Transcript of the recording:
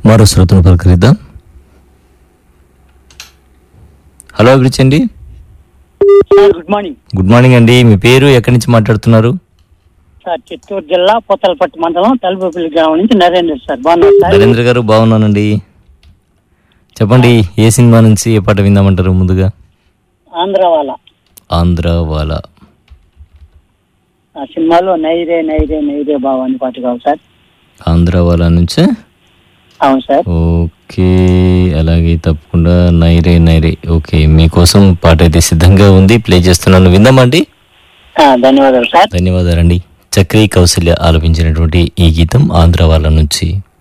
మరో శ్రోతను పలకరిద్దాం హలో అభిరుచి అండి sir good morning good morning అండి మీ పేరు ఎక్కడి నుంచి మాట్లాడుతున్నారు సార్ చిత్తూరు జిల్లా పోతలపట్టు మండలం తలుపుపల్లి గ్రామం నుంచి నరేంద్ర సార్ బాగున్నారు సార్ నరేంద్ర గారు బాగున్నానండి చెప్పండి ఏ సినిమా నుంచి ఏ పాట విందామంటారు ముందుగా ఆంధ్ర వాళ్ళ ఆంధ్ర వాల ఆ సినిమాలో నైరే నైరే నైరే బావ అని పాట కావాలి సార్ ఆంధ్ర వాల నుంచే అవును సార్ ఓకే అలాగే తప్పకుండా నైరే నైరే ఓకే మీకోసం పాట అయితే సిద్ధంగా ఉంది ప్లే చేస్తున్నాను విందామండి ఆ, ధన్యవాదాలు సార్ ధన్యవాదాలండి చక్రీ కౌశల్య ఆలపించినటువంటి ఈ గీతం ఆంధ్ర వాళ్ళ నుంచి